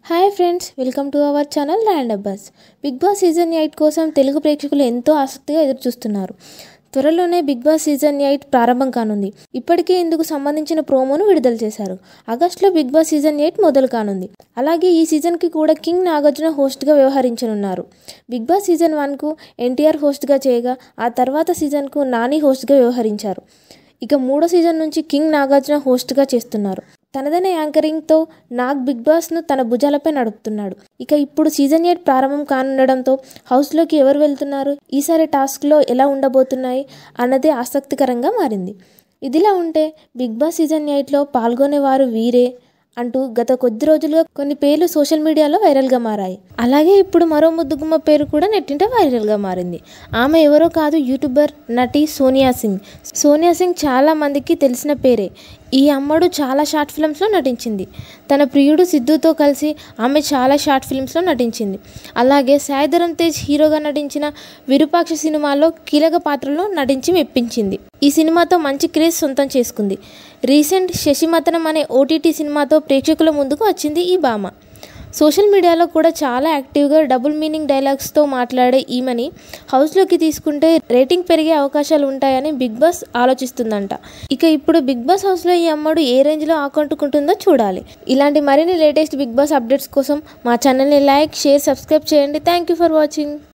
hi friends welcome to our channel land Abbas big boss season eight కోసం తెలుగు ప్రేక్షకులు ఎంతో ఆసక్తిగా ఎదురుచూస్తున్నారు త్వరలోనే బిగ్ బాస్ సీజన్ ఎయిట్ ప్రారంభం కానుంది ఇప్పటికే ఇందుకు సంబంధించిన ప్రోమోను విడుదల చేశారు ఆగస్టులో బిగ్ బాస్ సీజన్ ఎయిట్ మొదలు కానుంది అలాగే ఈ సీజన్కి కూడా కింగ్ నాగార్జున హోస్ట్గా వ్యవహరించనున్నారు బిగ్ బాస్ సీజన్ వన్కు ఎన్టీఆర్ హోస్ట్గా చేయగా ఆ తర్వాత సీజన్కు నాని హోస్ట్గా వ్యవహరించారు ఇక మూడో సీజన్ నుంచి కింగ్ నాగార్జున హోస్ట్గా చేస్తున్నారు తనదైన యాంకరింగ్తో నాగ్ బిగ్ బాస్ను తన భుజాలపై నడుపుతున్నాడు ఇక ఇప్పుడు సీజన్ ఎయిట్ ప్రారంభం కానుండడంతో హౌస్లోకి ఎవరు వెళ్తున్నారు ఈసారి టాస్క్లో ఎలా ఉండబోతున్నాయి అన్నదే ఆసక్తికరంగా మారింది ఇదిలా ఉంటే బిగ్ బాస్ సీజన్ ఎయిట్లో పాల్గొనేవారు వీరే అంటూ గత కొద్ది రోజులుగా కొన్ని పేర్లు సోషల్ మీడియాలో వైరల్గా మారాయి అలాగే ఇప్పుడు మరో ముద్దుగుమ్మ పేరు కూడా నెట్టింట వైరల్గా మారింది ఆమె ఎవరో కాదు యూట్యూబర్ నటి సోనియా సింగ్ సోనియా సింగ్ చాలా మందికి తెలిసిన పేరే ఈ అమ్మడు చాలా షార్ట్ ఫిల్మ్స్లో నటించింది తన ప్రియుడు సిద్ధుతో కలిసి ఆమె చాలా షార్ట్ ఫిల్మ్స్లో నటించింది అలాగే సాయిధరం తేజ్ హీరోగా నటించిన విరూపాక్ష సినిమాలో కీలక పాత్రలో నటించి మెప్పించింది ఈ సినిమాతో మంచి క్రేజ్ సొంతం చేసుకుంది రీసెంట్ శశిమతనం అనే ఓటీటీ సినిమాతో ప్రేక్షకుల ముందుకు వచ్చింది ఈ భామ సోషల్ మీడియాలో కూడా చాలా యాక్టివ్గా డబుల్ మీనింగ్ డైలాగ్స్తో మాట్లాడే ఈమెని హౌస్లోకి తీసుకుంటే రేటింగ్ పెరిగే అవకాశాలు ఉంటాయని బిగ్ బాస్ ఆలోచిస్తుందంట ఇక ఇప్పుడు బిగ్ బాస్ హౌస్లో ఈ అమ్మడు ఏ రేంజ్లో ఆకట్టుకుంటుందో చూడాలి ఇలాంటి మరిన్ని లేటెస్ట్ బిగ్ బాస్ అప్డేట్స్ కోసం మా ఛానల్ని లైక్ షేర్ సబ్స్క్రైబ్ చేయండి థ్యాంక్ యూ ఫర్ వాచింగ్